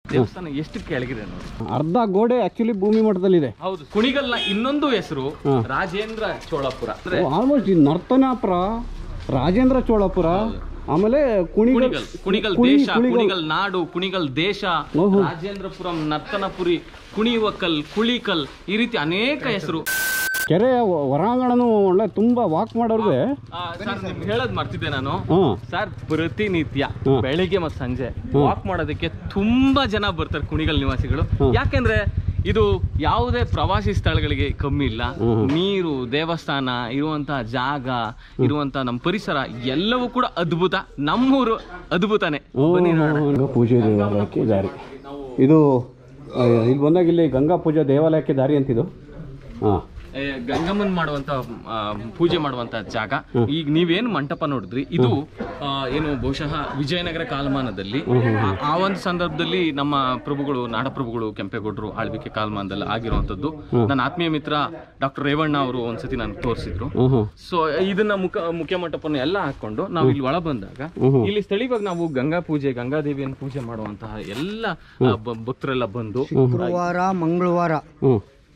ದೇವಸ್ಥಾನ ಎಷ್ಟು ಕೆಳಗಿದೆ ನೋಡಿ ಅರ್ಧ ಗೋಡೆ ಆಕ್ಚುಲಿ ಭೂಮಿ ಮಟ್ಟದಲ್ಲಿದೆ ಹೌದು ಕುಣಿಗಲ್ನ ಇನ್ನೊಂದು ಹೆಸರು ರಾಜೇಂದ್ರ ಚೋಳಪುರ ಅಂದ್ರೆ ಆಲ್ಮೋಸ್ಟ್ ನರ್ತನಾಪುರ ರಾಜೇಂದ್ರ ಚೋಳಪುರ ಆಮೇಲೆ ಕುಣಿಗಲ್ ಕುಣಿಗಲ್ ಕುಣಿಗಲ್ ಕುಣಿ- ದೇಶ ಕುಣಿಗಲ್. ಕುಣಿಗಲ್ ನಾಡು ಕುಣಿಗಲ್ ದೇಶ ಓಹೋ. ರಾಜೇಂದ್ರಪುರಂ ನರ್ತನಪುರಿ ಕುಣಿವಕಲ್ ಕುಳಿಕಲ್ ಈ ರೀತಿ ಅನೇಕ ಹೆಸರು ಕೆರೆ ಹೊರಾಂಗಣನು ಒಳ್ಳೆ ತುಂಬಾ ವಾಕ್ ಮಾಡೋರ್ಗೆ ಆ, ಸರ್ ನಿಮ್ಗೆ ಹೇಳೋದ್ ಮರ್ತಿದ್ದೆ ನಾನು ಹಾಂ ಸರ್ ಪ್ರತಿನಿತ್ಯ ಹ್ಮ್. ಬೆಳಿಗ್ಗೆ ಮತ್ತು ಸಂಜೆ ವಾಕ್ ಮಾಡೋದಕ್ಕೆ ತುಂಬಾ ಜನ ಬರ್ತಾರೆ ಕುಣಿಗಲ್ ನಿವಾಸಿಗಳು ಹ್ಮ್. ಯಾಕೆಂದ್ರೆ ಇದು ಯಾವುದೇ ಪ್ರವಾಸಿ ಸ್ಥಳಗಳಿಗೆ ಕಮ್ಮಿ ಇಲ್ಲ ಹ್ಮ್. ನೀರು ದೇವಸ್ಥಾನ ಇರುವಂತಹ ಜಾಗ ಇರುವಂತಹ ನಮ್ಮ ಪರಿಸರ ಎಲ್ಲವೂ ಕೂಡ ಅದ್ಭುತ ನಮ್ಮೂರು ಅದ್ಭುತನೇ ಬನ್ನಿ ನೋಡೋಣ. ಗಂಗಾ ಪೂಜೆ ದೇವಾಲಯಕ್ಕೆ ದಾರಿ ಇದು ಆ, ಇಲ್ಲಿ ಬಂದಾಗ ಇಲ್ಲಿ ಗಂಗಾ ಪೂಜಾ ದೇವಾಲಯಕ್ಕೆ ದಾರಿ ಅಂತಿದು ಹಾಂ ಏ, ಗಂಗಮ್ಮನ್ ಮಾಡುವಂತ ಆ, ಪೂಜೆ ಮಾಡುವಂತ ಜಾಗ ಈಗ ನೀವೇನು ಮಂಟಪ ನೋಡಿದ್ರಿ ಇದು ಆ, ಏನು ಬಹುಶಃ ವಿಜಯನಗರ ಕಾಲಮಾನದಲ್ಲಿ ಆ- ಆ ಒಂದು ಸಂದರ್ಭದಲ್ಲಿ ನಮ್ಮ ಪ್ರಭುಗಳು ನಾಡಪ್ರಭುಗಳು ಕೆಂಪೇಗೌಡರು ಆಳ್ವಿಕೆ ಕಾಲಮಾನದಲ್ಲಿ ಆಗಿರುವಂತದ್ದು ನನ್ನ ಆತ್ಮೀಯ ಮಿತ್ರ ಡಾಕ್ಟರ್ ರೇವಣ್ಣ ಅವರು ಒಂದ್ಸತಿ ನನಗೆ ತೋರಿಸಿದ್ರು ಹ್ಞೂ ಹ್ಞೂ ಸೊ ಇದನ್ನ ಮುಖ ಮುಖ್ಯ ಮಂಟಪನ ಎಲ್ಲ ಹಾಕೊಂಡು ನಾವು ಇಲ್ಲಿ ಒಳ ಬಂದಾಗ ಹ್ಮ್. ಇಲ್ಲಿ ಸ್ಥಳೀಯವಾಗಿ ನಾವು ಗಂಗಾ ಪೂಜೆ ಗಂಗಾದೇವಿಯನ್ನು ಪೂಜೆ ಮಾಡುವಂತಹ ಎಲ್ಲ ಆ, ಬ- ಭಕ್ತರೆಲ್ಲ ಬಂದು ಶುಕ್ರವಾರ ಮಂಗಳವಾರ ಹ್ಞೂ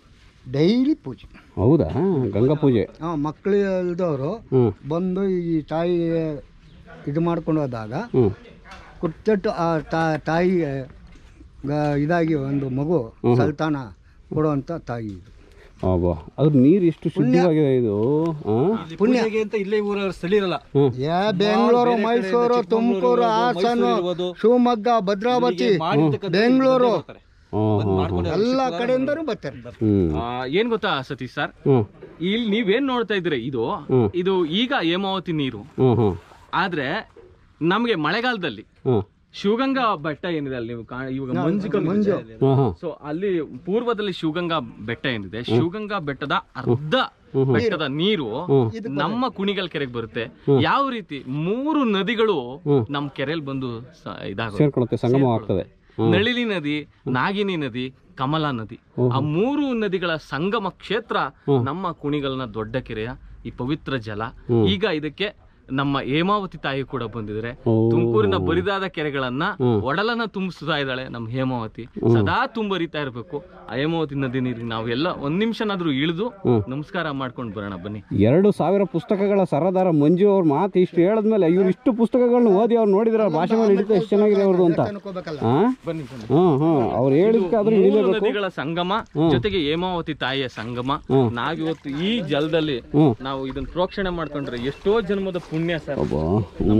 ಡೈಲಿ ಪೂಜೆ ಹೌದಾ ಗಂಗಾ ಪೂಜೆ ಹಾಂ ಮಕ್ಕಳು ಇಲ್ದವರು ಹ್ಞೂ ಬಂದು ಈ ತಾಯಿ ಇದು ಮಾಡ್ಕೊಂಡು ಹೋದಾಗ ಹ್ಞೂ ಕುಚ್ಚಟ್ಟು ಆ ತಾ- ತಾಯಿ ಗ- ಇದಾಗಿ ಒಂದು ಮಗು ಸಲ್ತಾನ ಕೊಡುವಂಥ ತಾಯಿ ಇದು ಅಬ್ಬಾ ಅದ್ರ ನೀರು ಎಷ್ಟು ಶುದ್ಧವಾಗಿದೆ ಇದು ಹಾಂ ಪುಣ್ಯ ಅಂತ ಇಲ್ಲೇ ಊರ ಸ್ಥಳೀಯರಲ್ಲ ಯಾ ಬೆಂಗಳೂರು ಮೈಸೂರು ತುಮಕೂರು ಹಾಸನ ಶಿವಮೊಗ್ಗ ಭದ್ರಾವತಿ ಬೆಂಗಳೂರು ಹಾಂ ಎಲ್ಲ ಕಡೆಯಿಂದನೂ ಬರ್ತಾರೆ ಹ್ಞೂ ಆ, ಏನ್ ಗೊತ್ತಾ ಸತೀಶ್ ಸರ್ ಹ್ಞೂ ಇಲ್ಲಿ ನೀವೇನ್ ನೋಡ್ತಾ ಇದ್ರೆ ಇದು ಹ್ಮ್. ಇದು ಈಗ ಹೇಮಾವತಿ ನೀರು ಹ್ಞೂ ಹ್ಞೂ ಆದ್ರೆ ನಮ್ಗೆ ಮಳೆಗಾಲದಲ್ಲಿ ಹ್ಞೂ ಶಿವಗಂಗಾ ಬೆಟ್ಟ ಏನಿದೆ ಅಲ್ಲಿ ನೀವು ಕಾ- ಇವಾಗ ಮಂಜು ಮಂಜು ಹಾಂ ಹಾಂ ಸೊ ಅಲ್ಲಿ ಪೂರ್ವದಲ್ಲಿ ಶಿವಗಂಗಾ ಬೆಟ್ಟ ಏನಿದೆ ಶಿವಗಂಗಾ ಬೆಟ್ಟದ ಅರ್ಧ ಬೆಟ್ಟದ ನೀರು ನಮ್ಮ ಕುಣಿಗಲ್ ಕೆರೆಗೆ ಬರುತ್ತೆ ಯಾವ ರೀತಿ ಮೂರು ನದಿಗಳು ನಮ್ ಕೆರೆಯಲ್ಲಿ ಬಂದು ಸ- ಇದಾಗುತ್ತೆ ಸೇರ್ಕೊಳುತ್ತೆ ಸಂಗಮವಾಗ್ತದೆ ನಳಿನಿ ನದಿ ನಾಗಿನಿ ನದಿ ಕಮಲಾ ನದಿ ಆ ಮೂರು ನದಿಗಳ ಸಂಗಮ ಕ್ಷೇತ್ರ ನಮ್ಮ ಕುಣಿಗಲ್ನ ದೊಡ್ಡ ಕೆರೆಯ ಈ ಪವಿತ್ರ ಜಲ ಈಗ ಇದಕ್ಕೆ ನಮ್ಮ ಹೇಮಾವತಿ ತಾಯಿ ಕೂಡ ಬಂದಿದ್ರೆ ಓ. ತುಮಕೂರಿನ ಬರಿದಾದ ಕೆರೆಗಳನ್ನ ಒಡಲನ್ನ ತುಂಬಿಸ್ತಾ ಇದ್ದಾಳೆ ನಮ್ಮ ಹೇಮಾವತಿ ಸದಾ ತುಂಬರಿತಾ ಇರಬೇಕು ಆ ಹೇಮಾವತಿ ನದಿ ನೀರಿಗೆ ನಾವು ಎಲ್ಲ ಒಂದ್ ನಿಮಿಷನಾದ್ರೂ ಇಳಿದು ನಮಸ್ಕಾರ ಮಾಡ್ಕೊಂಡು ಬರೋಣ ಬನ್ನಿ ಎರಡು ಸಾವಿರ ಪುಸ್ತಕಗಳ ಸರದಾರ ಮಂಜು ಅವ್ರ ಮಾತು ಇಷ್ಟು ಹೇಳಿದ್ಮೇಲೆ ಇವ್ರು ಇಷ್ಟು ಪುಸ್ತಕಗಳನ್ನ ಓದಿ ಅವ್ರು ನೋಡಿದ್ರ ಭಾಷೆ ಮೇಲೆ ಹಿಡಿತ ಎಷ್ಟು ಚೆನ್ನಾಗಿದೆ ಅವ್ರದ್ದು ಅಂತ ಅನ್ಕೋಬೇಕಲ್ಲ ಹಾಂ ಬನ್ನಿ ಬನ್ನಿ ಹಾಂ ಹಾಂ ಅವ್ರು ಹೇಳಿದ್ಕಾದ್ರೂ ಮೂರು ಹಿಡಿಲೇಬೇಕು ನದಿಗಳ ಸಂಗಮ ಜೊತೆಗೆ ಹೇಮಾವತಿ ತಾಯಿಯ ಸಂಗಮ ನಾವಿವತ್ತು ಈ ಜಲದಲ್ಲಿ ಹ್ಮ್. ನಾವು ಇದನ್ನ ಪ್ರೋಕ್ಷಣೆ ಮಾಡ್ಕೊಂಡ್ರೆ ಎಷ್ಟೋ ಜನ್ಮದ ಪುಣ್ಯ ಸರ್ ಅಬ್ಬಾ ಹ್ಞೂ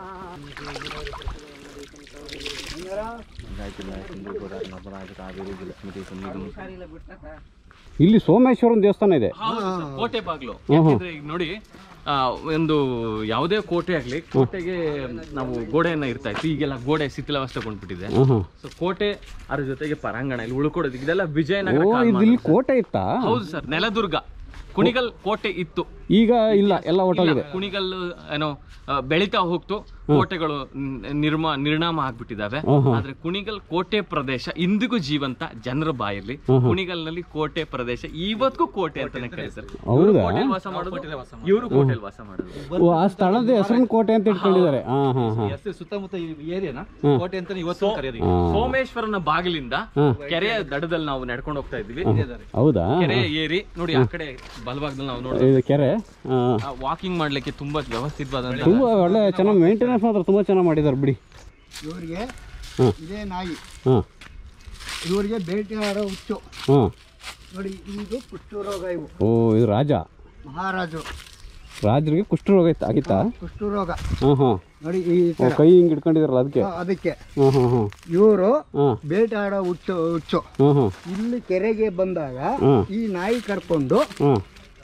ಇಲ್ಲಿ ಸೋಮೇಶ್ವರನ ದೇವಸ್ಥಾನ ಇದೆ ಹೌದು ಸರ್, ಕೋಟೆ ಬಾಗ್ಲು ಯಾಕಂದ್ರೆ ಈಗ ನೋಡಿ ಆ, ಒಂದು ಯಾವುದೇ ಕೋಟೆ ಆಗ್ಲಿ ಕೋಟೆಗೆ ನಾವು ಗೋಡೆಯನ್ನ ಇರ್ತಾ ಇತ್ತು ಈಗೆಲ್ಲ ಗೋಡೆ ಶಿಥಿಲಾವಸ್ಥೆಗೊಂಡ್ಬಿಟ್ಟಿದೆ ಹಾಂ ಹಾಂ ಸೊ ಕೋಟೆ ಅದ್ರ ಜೊತೆಗೆ ಪರಾಂಗಣ ಇಲ್ಲಿ ಉಳ್ಕೊಡೋದು ಇದೆಲ್ಲ ವಿಜಯನಗರ ಓ ಇದು ಕಾಲಮಾನ. ಇಲ್ಲಿ ಕೋಟೆ ಇತ್ತಾ ಹೌದು ಸರ್ ನೆಲದುರ್ಗ ಕುಣಿಗಲ್ ಕೋಟೆ ಇತ್ತು ಈಗ ಇಲ್ಲ ಎಲ್ಲ ಒಟ್ಟಾಗಿದೆ ಕುಣಿಗಲ್ ಏನೋ ಆ, ಬೆಳೀತಾ ಹೋಗ್ತು ಕೋಟೆಗಳು ನ್- ನಿರ್ಮಾ ನಿರ್ನಾಮ ಆಗ್ಬಿಟ್ಟಿದಾವೆ ಆದ್ರೆ ಕುಣಿಗಲ್ ಕೋಟೆ ಪ್ರದೇಶ ಇಂದಿಗೂ ಜೀವಂತ ಜನರ ಬಾಯಲ್ಲಿ ಕುಣಿಗಲ್ನಲ್ಲಿ ಕೋಟೆ ಪ್ರದೇಶ ಇವತ್ತಿಗೂ ಕೋಟೆ ಅಂತಾನೆ ಕರೀತಾರೆ ಇವ್ರು ಹೌದಾ? ಕೋಟೆಲ್ ವಾಸ ಮಾಡೋದು ಇವರು ಕೋಟೆಲ್ ವಾಸ ಮಾಡೋದು ಓ ಆ ಸ್ಥಳದ ಹೆಸರನ್ನ ಕೋಟೆ ಅಂತ ಇಟ್ಕೊಂಡಿದ್ದಾರೆ ಹಾಂ ಹಾಂ ಹಾಂ ಹೆಸರು ಸುತ್ತಮುತ್ತ ಈ ಏರಿಯಾನ ಕೋಟೆ ಅಂತ ಇವತ್ತು ಕರೆಯೋದು ಈಗ. ಸೋಮೇಶ್ವರನ ಬಾಗಿಲಿಂದ ಕೆರೆಯ ದಡದಲ್ಲಿ ನಾವು ನಡ್ಕೊಂಡು ಹೋಗ್ತಾ ಇದ್ವಿ ಹೌದಾ ಕೆರೆ ಏರಿ ನೋಡಿ ಆ ಕಡೆ ಬಲಭಾಗದಲ್ಲಿ ನಾವು ನೋಡಿ ಇದು ಕೆರೆ ಹಾಂ ವಾಕಿಂಗ್ ಮಾಡ್ಲಿಕ್ಕೆ ತುಂಬಾ ವ್ಯವಸ್ಥಿತವಾದಂತ ತುಂಬ ಒಳ್ಳೆ ಚೆನ್ನಾಗಿ ಮೇಂಟೆನೆನ್ಸ್ ಮಾತ್ರ ತುಂಬ ಚೆನ್ನಾಗಿ ಮಾಡಿದ್ದಾರೆ ಬಿಡಿ ಇವರಿಗೆ ಹ್ಮ್. ಇದೇ ನಾಯಿ ಹಾಂ ಇವರಿಗೆ ಬೇಟೆಯಾಡೋ ಹುಚ್ಚು ಹಾಂ ನೋಡಿ ಇದು ಕುಷ್ಠರೋಗ ಇವು ಓ ಇದು ರಾಜ ಮಹಾರಾಜರು ರಾಜರಿಗೆ ಕುಷ್ಠರೋಗ ಇತ್ತು ಆಗಿತ್ತಾ ಕುಷ್ಠರೋಗ ಹಾಂ ಹಾಂ ನೋಡಿ ಈ ಓ ಥರ ಕೈ ಹಿಂಗೆ ಇಟ್ಕೊಂಡಿದಾರಲ್ಲ ಅದಕ್ಕೆ ಆ, ಅದಕ್ಕೆ ಹಾಂ ಹಾಂ ಹಾಂ ಇವರು ಹಾಂ ಬೇಟೆಯಾಡೋ ಹುಚ್ಚು ಹುಚ್ಚು ಹಾಂ ಹಾಂ ಇಲ್ಲಿ ಕೆರೆಗೆ ಬಂದಾಗ ಹ್ಮ್. ಈ ನಾಯಿ ಕರ್ಕೊಂಡು ಹಾಂ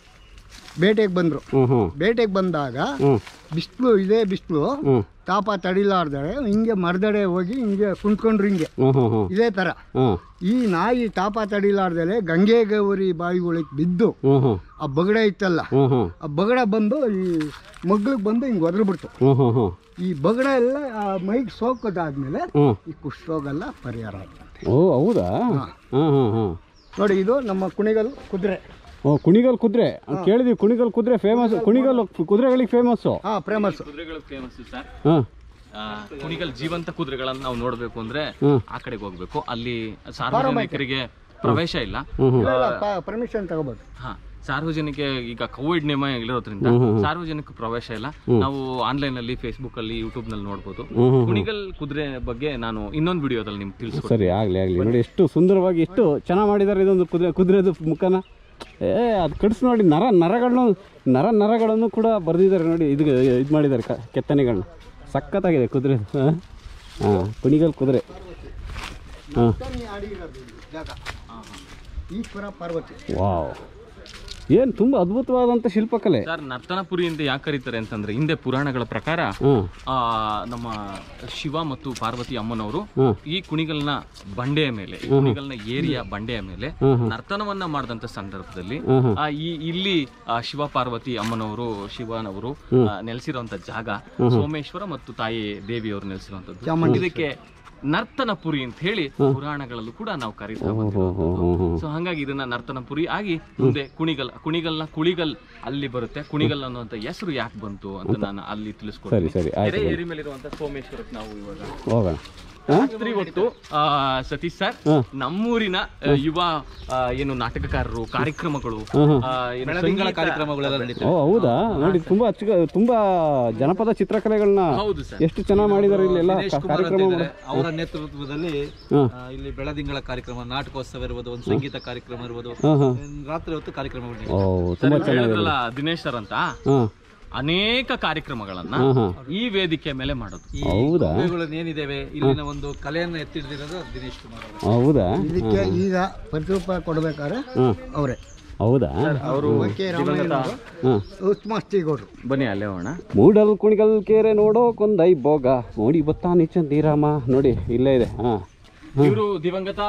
ಬೇಟೆಗೆ ಬಂದ್ರು ಹ್ಞೂ ಹ್ಞೂ ಬೇಟೆಗೆ ಬಂದಾಗ ಹ್ಞೂ ಬಿಸಿಲು ಇದೇ ಬಿಸಿಲು ಹ್ಞೂ ತಾಪ ತಡಿಲಾರ್ದಡೆ ಹಿಂಗೆ ಮರದಡೆ ಹೋಗಿ ಹಿಂಗೆ ಕುಂತ್ಕೊಂಡ್ರು ಹಿಂಗೆ ಹ್ಞೂ ಹ್ಞೂ ಹ್ಞೂ ಇದೇ ಥರ ಹಾಂ ಈ ನಾಯಿ ತಾಪ ತಡಿಲಾರ್ದಲೆ ಗಂಗೆ ಗೌರಿ ಬಾವಿ ಒಳಗೆ ಬಿದ್ದು ಹ್ಞೂ ಹ್ಞೂ ಆ ಬಗಡೆ ಇತ್ತಲ್ಲ ಹ್ಞೂ ಹ್ಞೂ ಆ ಬಗಡ ಬಂದು ಈ ಮಗ್ಳಿಗೆ ಬಂದು ಹಿಂಗೆ ಒದರ್ಬಿಡ್ತು ಹ್ಞೂ ಹ್ಞೂ ಹ್ಞೂ ಈ ಬಗಡ ಎಲ್ಲ ಆ ಮೈಗೆ ಸೋಕೋದಾದ್ಮೇಲೆ ಹ್ಞೂ ಈ ಕುಷ್ಠರೋಗೆಲ್ಲ ಪರಿಹಾರ ಆಯ್ತಂತೆ ಓ ಹೌದಾ ಹಾಂ ಹಾಂ ಹಾಂ ನೋಡಿ ಇದು ನಮ್ಮ ಕುಣಿಗಲ್ ಕುದುರೆ ಓ ಕುಣಿಗಲ್ ಕುದುರೆ ಕೇಳಿದ್ವಿ ಕುಣಿಗಲ್ ಕುದುರೆ ಫೇಮಸ್ ಕುಣಿಗಲ್ ಕುದುರೆಗಳಿಗೆ ಫೇಮಸ್ಸು ಹಾ ಫೇಮಸ್ ಕುದುರೆಗಳು ಫೇಮಸ್ ಸರ್ ಹಾಂ ಆ, ಕುಣಿಗಲ್ ಜೀವಂತ ಕುದುರೆಗಳನ್ನ ನಾವು ನೋಡ್ಬೇಕು ಅಂದ್ರೆ ಹ್ಮ್. ಆ ಕಡೆಗೆ ಹೋಗ್ಬೇಕು ಅಲ್ಲಿ ಸಾರ್ವಜನಿಕರಿಗೆ ಪ್ರವೇಶ ಇಲ್ಲ ಪರ್ಮಿಷನ್ ತಗೋಬೋದು ಹಾ ಸಾರ್ವಜನಿಕ ಈಗ ಕೋವಿಡ್ ನಿಯಮ ಇರೋದ್ರಿಂದ ಸಾರ್ವಜನಿಕ ಪ್ರವೇಶ ಇಲ್ಲ ನಾವು ಆನ್ಲೈನ್ ಅಲ್ಲಿ ಫೇಸ್ಬುಕ್ ಅಲ್ಲಿ ಯೂಟ್ಯೂಬ್ ನಲ್ಲಿ ನೋಡ್ಬೋದು ಕುಣಿಗಲ್ ಕುದುರೆ ಬಗ್ಗೆ ನಾನು ಇನ್ನೊಂದು ವಿಡಿಯೋದಲ್ಲಿ ನಿಮ್ಗೆ ತಿಳಿಸ್ಕೊಡ್ತೀನಿ ಸರಿ ಆಗಲಿ ಆಗಲಿ ನೋಡಿ ಎಷ್ಟು ಸುಂದರವಾಗಿ ಎಷ್ಟು ಚೆನ್ನಾಗಿ ಮಾಡಿದ್ದಾರೆ ಇದೊಂದು ಕುದುರೆ ಕುದುರೆದು ಮುಖನ ಏ ಅದು ಕಟ್ಸಿ ನೋಡಿ ನರ ನರಗಳನ್ನು ನರ ನರಗಳನ್ನು ಕೂಡ ಬರೆದಿದ್ದಾರೆ ನೋಡಿ ಇದು ಇದು ಮಾಡಿದ್ದಾರೆ ಕ ಕೆತ್ತನೆಗಳನ್ನ ಸಖತ್ತಾಗಿದೆ ಕುದುರೆ ಹಾಂ ಹಾಂ ಕುಣಿಗಲ್ ಕುದುರೆ ಹಾಂ ಜಾಗ ಈಶ್ವರ ಪಾರ್ವತಿ ವಾವ್ ಏನು ತುಂಬ ಅದ್ಭುತವಾದಂಥ ಶಿಲ್ಪಕಲೆ ಸರ್ ನರ್ತನಪುರಿ ಅಂತ ಯಾಕೆ ಕರೀತಾರೆ ಅಂತಂದ್ರೆ ಹಿಂದೆ ಪುರಾಣಗಳ ಪ್ರಕಾರ ಹಾಂ ಆ ನಮ್ಮ ಶಿವ ಮತ್ತು ಪಾರ್ವತಿ ಅಮ್ಮನವರು ಹ್ಮ್. ಈ ಕುಣಿಗಲ್ನ ಬಂಡೆಯ ಮೇಲೆ ಈ ಕುಣಿಗಲ್ನ ಏರಿಯ ಬಂಡೆಯ ಮೇಲೆ ನರ್ತನವನ್ನ ಮಾಡಿದಂತ ಸಂದರ್ಭದಲ್ಲಿ ಹ್ಮ್. ಆ, ಈ ಇಲ್ಲಿ ಆ, ಶಿವ ಪಾರ್ವತಿ ಅಮ್ಮನವರು ಶಿವನವರು ಆ, ನೆಲೆಸಿರುವಂತ ಜಾಗ ಸೋಮೇಶ್ವರ ಮತ್ತು ತಾಯಿ ದೇವಿಯವರು ನೆಲೆಸಿರುವಂತದ್ದು ಇದಕ್ಕೆ ನರ್ತನಪುರಿ ಅಂತ ಹೇಳಿ ಪುರಾಣಗಳಲ್ಲೂ ಕೂಡ ನಾವು ಕರೀತಾ ಹೋ ಹೋ ಹೋ ಹೋ ಹೋ ಸೊ ಹಾಗಾಗಿ ಇದನ್ನ ನರ್ತನಪುರಿ ಆಗಿ ಮುಂದೆ ಕುಣಿಗಲ್ ಕುಣಿಗಲ್ನ ಕುಣಿಗಲ್ ಅಲ್ಲಿ ಬರುತ್ತೆ ಕುಣಿಗಲ್ ಅನ್ನುವಂತ ಹೆಸರು ಯಾಕೆ ಬಂತು ಅಂತ ನಾನು ಅಲ್ಲಿ ಸರಿ ತಿಳಿಸ್ಕೊಡ್ತೀನಿ ಸರಿ ಆಯ್ತು ಕೆರೆ ಏರಿ ಮೇಲೆ ಇರುವಂತ ಸೋಮೇಶ್ವರಕ್ಕೆ ನಾವು ಇವಾಗ ಹೋಗೋಣ ಹಾಂ ರಾತ್ರಿ ಹೊತ್ತು ಆ, ಸತೀಶ್ ಸರ್ ಹಾಂ. ನಮ್ಮೂರಿನ ಆ, ಯುವ ಆ, ಏನು ನಾಟಕಕಾರರು ಕಾರ್ಯಕ್ರಮಗಳು ಹಾಂ ಆ, ಏನು ಬೆಳದಿಂಗಳ ಸಂಗೀತ- ಕಾರ್ಯಕ್ರಮಗಳೆಲ್ಲ ನಡೀತವೆ ಓ ಹೌದಾ ನೋಡಿ ತುಂಬ ಅಚ್ಚು ತುಂಬ ಜನಪದ ಚಿತ್ರಕಲೆಗಳನ್ನ ಹೌದು ಸರ್ ಎಷ್ಟು ಚೆನ್ನಾಗಿ ಮಾಡಿದ್ದಾರೆ ಇಲ್ಲೆಲ್ಲ ದಿನೇಶ್ ಕುಮಾರ್ ಅಂತ ಕಾರ್ಯಕ್ರಮಗಳು ಇದ್ದಾರೆ. ಅವರ ನೇತೃತ್ವದಲ್ಲಿ ಹಾಂ ಆ, ಇಲ್ಲಿ ಬೆಳದಿಂಗಳ ಕಾರ್ಯಕ್ರಮ ನಾಟಕೋತ್ಸವ ಇರ್ಬೋದು ಒಂದು ಸಂಗೀತ ಕಾರ್ಯಕ್ರಮ ಇರ್ಬೋದು ಹಾಂ ಹಾಂ ಒಂದು ರಾತ್ರಿ ಹೊತ್ತು ಕಾರ್ಯಕ್ರಮ ನಡೀತವೆ. ಓ ತುಂಬ ಸರ್, ಹೇಳಿದ್ರಲ್ಲ ದಿನೇಶ್ ಸರ್ ಅಂತ ಹಾಂ ಅನೇಕ ಕಾರ್ಯಕ್ರಮಗಳನ್ನ ಹಾಂ ಹಾಂ ಈ ವೇದಿಕೆ ಮೇಲೆ ಮಾಡೋದು ಈ ಹೌದಾ ಗೊಂಬೆಗಳು ಏನಿದ್ದೇವೆ ಇಲ್ಲಿನ ಒಂದು ಕಲೆಯನ್ನ ಎತ್ತಿಡಿದಿರೋದು ದಿನೇಶ್ ಕುಮಾರ್ ಅವರು ಹೌದಾ ಇದಕ್ಕೆ ಈಗ ಪ್ರತಿರೂಪ ಕೊಡ್ಬೇಕಾದ್ರೆ ಹಾಂ ಅವರೇ ಹೌದಾ ಅವರು ಕೆ ರಾಮಯ್ಯನವರು ಹಾಂ ಉತ್ಮಸ್ತಿಗೌಡ್ರು ಬನ್ನಿ ಅಲ್ಲೇ ಹೋಗೋಣ ಮೂಡಲ್ ಕುಣಿಗಲ್ ಕೆರೆ ನೋಡೋಕೊಂದೈ ಬೋಗ ನೋಡಿ ಬತ್ತಾನಿ ಚಂದಿರಾಮ ನೋಡಿ ಇಲ್ಲೇ ಇದೆ ಹಾಂ ಇವರು ದಿವಂಗತ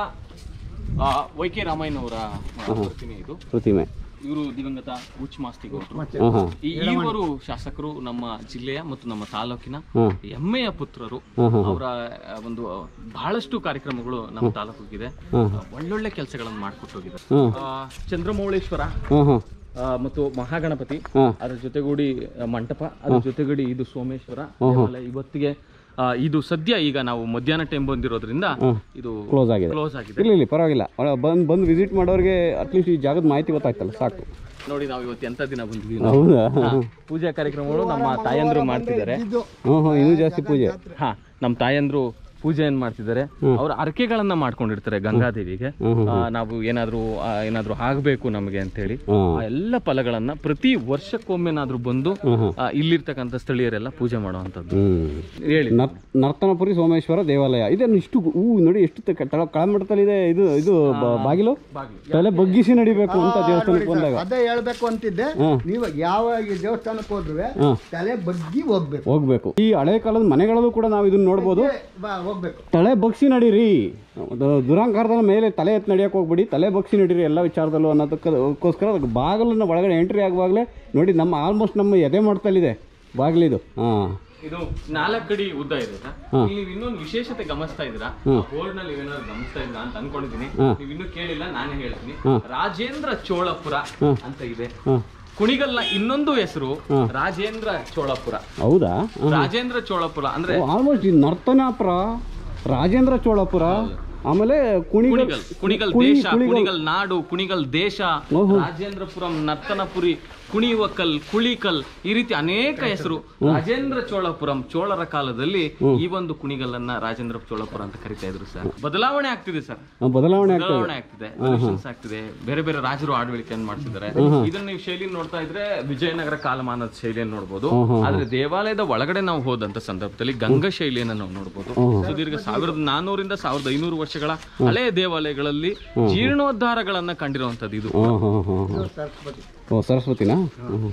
ಆ, ವೈ ಕೆ ರಾಮಯ್ಯನವರ ಆ, ಪ್ರತಿಮೆ ಇದು ಪ್ರತಿಮೆ ಇವರು ದಿವಂಗತ ಉಚ್ ಮಾಸ್ತಿಗೌಡರು ಹಾಂ ಹಾಂ ಈ ಈವರು ಶಾಸಕರು ನಮ್ಮ ಜಿಲ್ಲೆಯ ಮತ್ತು ನಮ್ಮ ತಾಲೂಕಿನ ಹಾಂ ಹೆಮ್ಮೆಯ ಪುತ್ರರು ಹಾಂ ಹಾಂ ಅವರ ಆ, ಒಂದು ಬಹಳಷ್ಟು ಕಾರ್ಯಕ್ರಮಗಳು ನಮ್ಮ ತಾಲೂಕಿಗಿದೆ ಹಾಂ. ಒಳ್ಳೊಳ್ಳೆ ಕೆಲಸಗಳನ್ನು ಮಾಡಿಕೊಟ್ಟು ಹೋಗಿದ್ದಾರೆ ಹಾಂ ಆ, ಚಂದ್ರಮೌಳೇಶ್ವರ ಹಾಂ ಹಾಂ ಆ, ಮತ್ತು ಮಹಾಗಣಪತಿ ಹಾಂ ಅದರ ಜೊತೆಗೂಡಿ ಆ, ಮಂಟಪ ಅದರ ಜೊತೆಗೂಡಿ ಇದು ಸೋಮೇಶ್ವರ ದೇವಾಲಯ ಇವತ್ತಿಗೆ ಆ, ಇದು ಸದ್ಯ ಈಗ ನಾವು ಮಧ್ಯಾಹ್ನ ಟೈಮ್ ಬಂದಿರೋದ್ರಿಂದ ಇದು ಕ್ಲೋಸ್ ಆಗಿದೆ ಕ್ಲೋಸ್ ಆಗಿದೆ ಇಲ್ಲ ಇಲ್ಲ ಪರವಾಗಿಲ್ಲ ಬಂದು ಬಂದು ವಿಸಿಟ್ ಮಾಡೋರಿಗೆ ಅಟ್ಲೀಸ್ಟ್ ಈ ಜಾಗದ ಮಾಹಿತಿ ಗೊತ್ತಾಯ್ತಲ್ಲ ಸಾಕು ನೋಡಿ ನಾವು ಇವತ್ತು ಎಂತ ದಿನ ಬಂದಿದ್ದೀವಿ ಹೌದಾ ಹಾ, ಪೂಜಾ ಕಾರ್ಯಕ್ರಮಗಳು ನಮ್ಮ ತಾಯಂದ್ರು ಮಾಡ್ತಿದ್ದಾರೆ ಹ್ಞೂ ಹ್ಞೂ ಇನ್ನೂ ಜಾಸ್ತಿ ಪೂಜೆ ಹಾ ನಮ್ಮ ತಾಯಂದ್ರು ಪೂಜೆಯನ್ನು ಮಾಡ್ತಿದ್ದಾರೆ ಅವ್ರ ಅರಕೆಗಳನ್ನ ಮಾಡ್ಕೊಂಡಿರ್ತಾರೆ ಗಂಗಾದೇವಿಗೆ ಆ, ನಾವು ಏನಾದ್ರೂ ಆ, ಏನಾದ್ರೂ ಆಗ್ಬೇಕು ನಮಗೆ ಅಂತ ಹೇಳಿ ಹಾಂ ಆ ಎಲ್ಲ ಫಲಗಳನ್ನ ಪ್ರತಿ ವರ್ಷಕ್ಕೊಮ್ಮೆನಾದ್ರೂ ಬಂದು ಆ, ಇಲ್ಲಿರ್ತಕ್ಕಂಥ ಸ್ಥಳೀಯರೆಲ್ಲ ಪೂಜೆ ಮಾಡುವಂಥದ್ದು ಹ್ಞೂ ಹೇಳಿ ನರ್ ನರ್ತನಪುರಿ ಸೋಮೇಶ್ವರ ದೇವಾಲಯ ಇದನ್ನು ಇಷ್ಟು ಹೂ ನೋಡಿ ಎಷ್ಟು ತ- ಕೆಳ ಕೆಳಮಟ್ಟದಲ್ಲಿ ಇದೆ ಇದು ಇದು ಬ- ಬಾಗಿಲು ತಲೆ ಬಗ್ಗಿಸಿ ನಡಿಬೇಕು ಅಂತ ದೇವಸ್ಥಾನಕ್ಕೆ ಬಂದಾಗ ಅದೇ ಹೇಳ್ಬೇಕು ಅಂತಿದ್ದೆ ಹ್ಮ್. ನೀವು ಯಾವ ಈ ದೇವಸ್ಥಾನಕ್ಕೆ ಹೋದ್ರು ಹ್ಮ್. ತಲೆ ಬಗ್ಗಿ ಹೋಗ್ಬೇಕು ಹೋಗ್ಬೇಕು ಈ ಹಳೆ ಕಾಲದ ಮನೆಗಳಲ್ಲೂ ಕೂಡ ನಾವು ಇದನ್ನ ನೋಡ್ಬೋದು ಬಾ ಹೋಗ್ಬೇಕು ತಲೆ ಬಗ್ಸಿ ನಡೀರಿ ಅದು ದುರಾಂಕಾರದ ಮೇಲೆ ತಲೆ ಎತ್ತಿ ನಡಿಯಕ್ಕೆ ಹೋಗ್ಬಿಡಿ ತಲೆ ಬಗ್ಸಿ ನಡೀರಿ ಎಲ್ಲ ವಿಚಾರದಲ್ಲೂ ಅನ್ನೋದಕ್ಕೋಸ್ಕರ ಅದಕ್ಕೆ ಬಾಗಿಲನ್ನ ಒಳಗಡೆ ಎಂಟ್ರಿ ಆಗುವಾಗಲೇ ನೋಡಿ ನಮ್ಮ ಆಲ್ಮೋಸ್ಟ್ ನಮ್ಮ ಎದೆ ಮಾಡ್ತಲ್ಲಿದೆ ಬಾಗಿಲಿದು ಹಾಂ ಇದು ನಾಲ್ಕು ಅಡಿ ಉದ್ದ ಇದೆ ಸರ್. ಇಲ್ಲಿ ನೀವು ಇನ್ನೊಂದು ವಿಶೇಷತೆ ಗಮನಿಸ್ತಾ ಇದ್ದೀರಾ ಬೋರ್ಡ್ ನಲ್ಲಿ ನೀವೇನಾದ್ರು ಗಮನಿಸ್ತಾ ಇದ್ದೀರಾ ಅಂತ ಅನ್ಕೊಂಡಿದ್ದೀನಿ ನೀವು ಇನ್ನೂ ಕೇಳಿಲ್ಲ ನಾನೇ ಹೇಳ್ತೀನಿ ರಾಜೇಂದ್ರ ಚೋಳಪುರ ಅಂತ ಇದೆ ಹಾಂ ಕುಣಿಗಲ್ನ ಇನ್ನೊಂದು ಹೆಸರು ರಾಜೇಂದ್ರ ಚೋಳಪುರ ಹೌದಾ ರಾಜೇಂದ್ರ ಚೋಳಪುರ ಅಂದ್ರೆ ಆಲ್ಮೋಸ್ಟ್ ಈ ನರ್ತನಾಪುರ ರಾಜೇಂದ್ರ ಚೋಳಪುರ ಆಮೇಲೆ ಕುಣಿಗಲ್ ಕುಣಿಗಲ್ ಕುಣಿಗಲ್ ಕುಣಿ- ದೇಶ ಕುಣಿಗಲ್. ಕುಣಿಗಲ್ ನಾಡು ಕುಣಿಗಲ್ ದೇಶ ರಾಜೇಂದ್ರಪುರಂ ನರ್ತನಪುರಿ ಕುಣಿವಕಲ್ ಕುಳಿಕಲ್ ಈ ರೀತಿ ಅನೇಕ ಹೆಸರು ರಾಜೇಂದ್ರ ಚೋಳಪುರಂ ಚೋಳರ ಕಾಲದಲ್ಲಿ ಈ ಒಂದು ಕುಣಿಗಲ್ಲನ್ನ ರಾಜೇಂದ್ರ ಚೋಳಪುರ ಅಂತ ಕರಿತಾ ಇದ್ರು ಸರ್ ಬದಲಾವಣೆ ಆಗ್ತಿದೆ ಸರ್ ಆ, ಬದಲಾವಣೆ ಆಗ್ತದೆ ಬದಲಾವಣೆ ಆಗ್ತಿದೆ Evolutions ಆಗ್ತಿದೆ ಬೇರೆ ಬೇರೆ ರಾಜರು ಆಡಳಿಕೆಯನ್ನು ಮಾಡ್ತಿದ್ದಾರೆ ಇದನ್ನ ನೀವು ಶೈಲಿ ನೋಡ್ತಾ ಇದ್ರೆ ವಿಜಯನಗರ ಕಾಲಮಾನದ ಶೈಲಿಯನ್ನು ನೋಡ್ಬೋದು ಆದ್ರೆ ದೇವಾಲಯದ ಒಳಗಡೆ ನಾವು ಹೋದಂತ ಸಂದರ್ಭದಲ್ಲಿ ಗಂಗಾ ಶೈಲಿಯನ್ನು ನಾವು ನೋಡ್ಬೋದು ಸುದೀರ್ಘ ಸಾವಿರದ ನಾನೂರಿಂದ ಸಾವಿರದ ಐನೂರು ವರ್ಷಗಳ ಹಳೆಯ ದೇವಾಲಯಗಳಲ್ಲಿ ಜೀರ್ಣೋದ್ಧಾರಗಳನ್ನ ಕಂಡಿರುವಂತದ್ದು ಇದು ಹಾಂ ಹಾಂ ಹಾಂ ಹಾಂ ಸರಸ್ವತಿ ಓ ಸರಸ್ವತಿನಾ ಹ್ಞೂ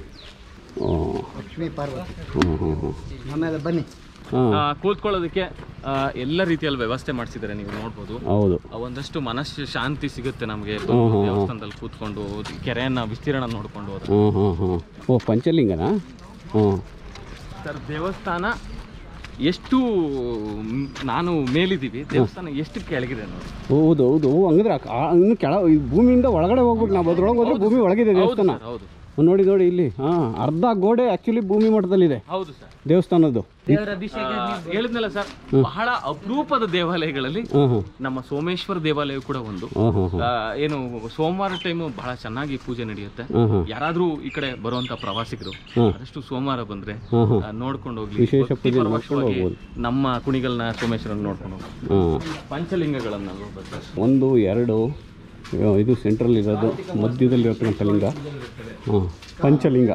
ಓ ಲಕ್ಷ್ಮೀ ಪಾರ್ವತಿ ಹ್ಞೂ ಹ್ಞೂ ಹ್ಞೂ ಆಮೇಲೆ ಬನ್ನಿ ಹಾಂ ಆ, ಕೂತ್ಕೊಳ್ಳೋದಕ್ಕೆ ಆ, ಎಲ್ಲ ರೀತಿಯಲ್ಲಿ ವ್ಯವಸ್ಥೆ ಮಾಡಿಸಿದ್ದಾರೆ ನೀವು ನೋಡ್ಬೋದು ಹೌದು ಆ, ಒಂದಷ್ಟು ಮನಸ್ಸು ಶಾಂತಿ ಸಿಗುತ್ತೆ ನಮಗೆ ದೇವಸ್ಥಾನದಲ್ಲಿ ಕೂತ್ಕೊಂಡು ಕೆರೆಯನ್ನ ವಿಸ್ತೀರ್ಣ ನೋಡ್ಕೊಂಡು ಹೋದ್ರೆ ಹ್ಞೂ ಹ್ಞೂ ಹ್ಞೂ ಓ ಪಂಚಲಿಂಗನಾ ಹ್ಞೂ ಸರ್ ದೇವಸ್ಥಾನ ಎಷ್ಟು ಮ್, ನಾನು ಮೇಲಿದ್ದೀವಿ ದೇವಸ್ಥಾನ ಎಷ್ಟು ಕೆಳಗಿದೆ ನೋಡಿ ಹೌದು ಹೌದು ಹಂಗಂದ್ರೆ ಆ- ಆ- ಇನ್ನು ಕೆಳ ಈ ಭೂಮಿಯಿಂದ ಒಳಗಡೆ ಹೋಗ್ಬೇಕು ನಾವು ಅದ್ರೊಳಗೆ ಹೋದ್ರೆ ಭೂಮಿ ಒಳಗಿದೆ ಹೌದು ದೇವಸ್ಥಾನ ಸರ್, ಹೌದು ನೋಡಿ ನೋಡಿ ಇಲ್ಲಿ ಹಾಂ ಅರ್ಧ ಗೋಡೆ ಆ್ಯಕ್ಚುಲಿ ಭೂಮಿ ಮಟ್ಟದಲ್ಲಿದೆ ಹೌದು ಸರ್ ದೇವಸ್ಥಾನದ್ದು ಹೇಳಿದ್ನಲ್ಲ ಸರ್ ಬಹಳ ಅಪರೂಪದ ದೇವಾಲಯಗಳಲ್ಲಿ ಹಾಂ ಹಾಂ ನಮ್ಮ ಸೋಮೇಶ್ವರ ದೇವಾಲಯ ಕೂಡ ಒಂದು ಹಾಂ ಹಾಂ ಹಾಂ ಆ, ಏನು ಸೋಮವಾರ ಟೈಮು ಬಹಳ ಚೆನ್ನಾಗಿ ಪೂಜೆ ನಡೆಯುತ್ತೆ ಹಾಂ ಹಾಂ ಯಾರಾದ್ರೂ ಈ ಕಡೆ ಬರುವಂತ ಪ್ರವಾಸಿಗರು ಹ್ಮ್. ಆದಷ್ಟು ಸೋಮವಾರ ಬಂದ್ರೆ ಹಾಂ ಹಾಂ ಆ, ನೋಡ್ಕೊಂಡು ಹೋಗ್ಲಿ ವಿಶೇಷ ಭಕ್ತಿ ಪೂಜೆ ಪರವಶವಾಗಿ ಮಾಡ್ಕೊಂಡು ಹೋಗ್ಬೋದು. ನಮ್ಮ ಕುಣಿಗಲ್ನ ಸೋಮೇಶ್ವರನ ನೋಡ್ಕೊಂಡು ಹೋಗ್ಬೋದು. ಹಾಂ ಪಂಚಲಿಂಗಗಳನ್ನ ನೋಡ್ಬೋದು ಸರ್. ಒಂದು ಎರಡು ಆ, ಇದು ಸೆಂಟ್ರಲ್ ಇರೋದು ಮಧ್ಯದಲ್ಲಿರತಕ್ಕಂಥ ಲಿಂಗ ಹಾಂ ಪಂಚಲಿಂಗ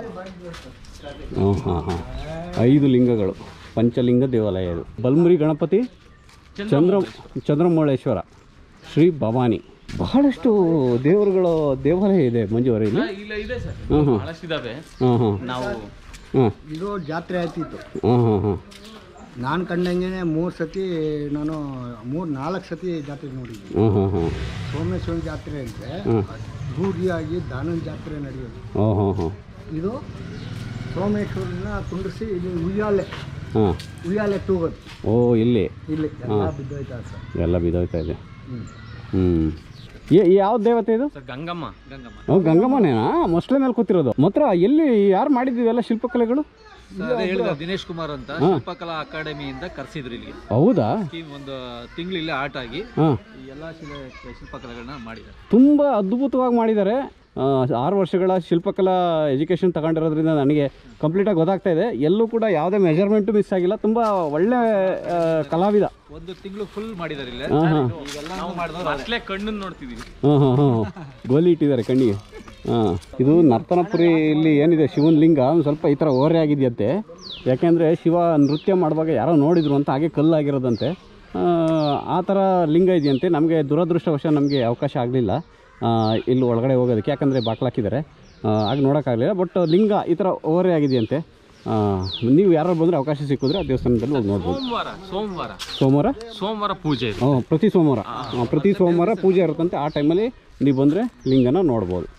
ಹಾಂ ಹಾಂ ಹಾಂ ಐದು ಲಿಂಗಗಳು ಪಂಚಲಿಂಗ ದೇವಾಲಯ ಇದು ಬಲ್ಮುರಿ ಗಣಪತಿ ಚಂದ್ರ ಚಂದ್ರಮೌಳೇಶ್ವರ ಶ್ರೀ ಭವಾನಿ ಬಹಳಷ್ಟು ದೇವರುಗಳ ದೇವಾಲಯ ಇದೆ ಮಂಜುವರ ಇಲ್ಲಿ ಆ, ಇಲ್ಲ ಇದೆ ಸರ್ ಹ್ಮ್ ಹ್ಮ್. ಬಹಳಷ್ಟಿದಾವೆ ಹಾಂ ಹಾಂ ನಾವು ಹಾಂ ಇದು ಜಾತ್ರೆ ಆಯ್ತಿತ್ತು ಹಾಂ ಹಾಂ ಹಾಂ ನಾನು ಕಂಡಂಗೆ ಮೂರು ಸತಿ ನಾನು ಮೂರು ನಾಲ್ಕು ಸತಿ ಜಾತ್ರೆ ನೋಡಿದ್ದೀನಿ ಹಾಂ ಹಾಂ ಹಾಂ ಸೋಮೇಶ್ವರ ಜಾತ್ರೆ ಅಂದರೆ ಹಾಂ ಅದ್ಧೂರಿಯಾಗಿ ದಾನನ ಜಾತ್ರೆ ನಡೆಯೋದು ಹಾಂ ಹಾಂ ಹಾಂ ಇದು ಸೋಮೇಶ್ವರನ ಕುಂಡ್ರಿಸಿ ಇಲ್ಲಿ ಉಯ್ಯಾಲೆ ಹಾಂ ಉಯ್ಯಾಲೆ ತೂಗೋದು ಓ ಇಲ್ಲಿ ಇಲ್ಲಿ ಎಲ್ಲ ಬಿದ್ದೋಯ್ತಾ ಸರ್ ಎಲ್ಲ ಬಿದ್ದೋಗ್ತಾ ಇದೆ ಹ್ಞೂ ಹ್ಞೂ ಯಾವ ದೇವತೆ ಇದು ಸರ್ ಗಂಗಮ್ಮ ಗಂಗಮ್ಮ ಓ ಗಂಗಮ್ಮನೇನಾ ಮೊಸಳೆ ಮೇಲೆ ಕೂತಿರೋದು ಮಾತ್ರ ಎಲ್ಲಿ ಯಾರು ಮಾಡಿದ್ದೀವೆಲ್ಲ ಶಿಲ್ಪಕಲೆಗಳು ಅದೇ ಹೇಳಿದ ದಿನೇಶ್ ಕುಮಾರ್ ಅಂತ ಶಿಲ್ಪಕಲಾ ಅಕಾಡೆಮಿಯಿಂದ ಕರೆಸಿದ್ರು ಇಲ್ಲಿಗೆ ಹೌದಾ ಸ್ಕೀಮ್ ಒಂದು ತಿಂಗಳು ಇಲ್ಲೇ ಆಟ ಆಗಿ ಹಾಂ ಈ ಎಲ್ಲ ಶಿಲೆ ಶಿಲ್ಪಕಲೆಗಳನ್ನ ಮಾಡಿದ್ದಾರೆ ತುಂಬ ಅದ್ಭುತವಾಗಿ ಮಾಡಿದ್ದಾರೆ ಆ, ಆರು ವರ್ಷಗಳ ಶಿಲ್ಪಕಲಾ ಎಜುಕೇಷನ್ ತಗೊಂಡಿರೋದ್ರಿಂದ ನನಗೆ ಕಂಪ್ಲೀಟಾಗಿ ಗೊತ್ತಾಗ್ತಾ ಇದೆ ಎಲ್ಲೂ ಕೂಡ ಯಾವುದೇ ಮೆಜರ್ಮೆಂಟು ಮಿಸ್ ಆಗಿಲ್ಲ ತುಂಬ ಒಳ್ಳೆ ಆ, ಕಲಾವಿದ ಒಂದು ತಿಂಗಳು ಫುಲ್ ಮಾಡಿದ್ದಾರೆ ಇಲ್ಲೇ ಹಾಂ ಹಾಂ ಈಗೆಲ್ಲ ಮಾಡಿದ್ರು ಅಟ್ಲೇ ಕಣ್ಣನ್ನು ನೋಡ್ತಿದೀವಿ ಹಾಂ ಹಾಂ ಹಾಂ ಗೋಲಿ ಇಟ್ಟಿದ್ದಾರೆ ಕಣ್ಣಿಗೆ ಹಾಂ ಇದು ನರ್ತನಪುರಿ ಇಲ್ಲಿ ಏನಿದೆ ಶಿವನ ಲಿಂಗ ಒಂದು ಸ್ವಲ್ಪ ಈ ಥರ ಓರೆ ಆಗಿದೆಯಂತೆ ಯಾಕೆಂದರೆ ಶಿವ ನೃತ್ಯ ಮಾಡುವಾಗ ಯಾರೋ ನೋಡಿದ್ರು ಅಂತ ಹಾಗೆ ಕಲ್ಲಾಗಿರೋದಂತೆ ಆ, ಆ ಥರ ಲಿಂಗ ಇದೆಯಂತೆ ನಮಗೆ ದುರದೃಷ್ಟವಶ ನಮಗೆ ಅವಕಾಶ ಆಗಲಿಲ್ಲ ಇಲ್ಲಿ ಒಳಗಡೆ ಹೋಗೋದಕ್ಕೆ ಯಾಕಂದರೆ ಬಾಕ್ಲಾಕಿದ್ದಾರೆ ಆಗ ನೋಡೋಕ್ಕಾಗಲಿಲ್ಲ ಬಟ್ ಲಿಂಗ ಈ ಥರ ಓರೆ ಆಗಿದೆಯಂತೆ ಆ, ನೀವು ಯಾರು ಬಂದರೆ ಅವಕಾಶ ಸಿಕ್ಕಿದ್ರೆ ಆ ದೇವಸ್ಥಾನದಲ್ಲಿ ಹೋಗಿ ನೋಡ್ಬೋದು ಸೋಮವಾರ ಸೋಮವಾರ ಸೋಮವಾರ ಸೋಮವಾರ ಪೂಜೆ ಇದೆ ಹ್ಞೂ ಪ್ರತಿ ಸೋಮವಾರ ಆ, ಪ್ರತಿ ಸೋಮವಾರ ಪೂಜೆ ಇರುತ್ತಂತೆ ಆ ಟೈಮಲ್ಲಿ ನೀವು ಬಂದರೆ ಲಿಂಗನ ನೋಡ್ಬೋದು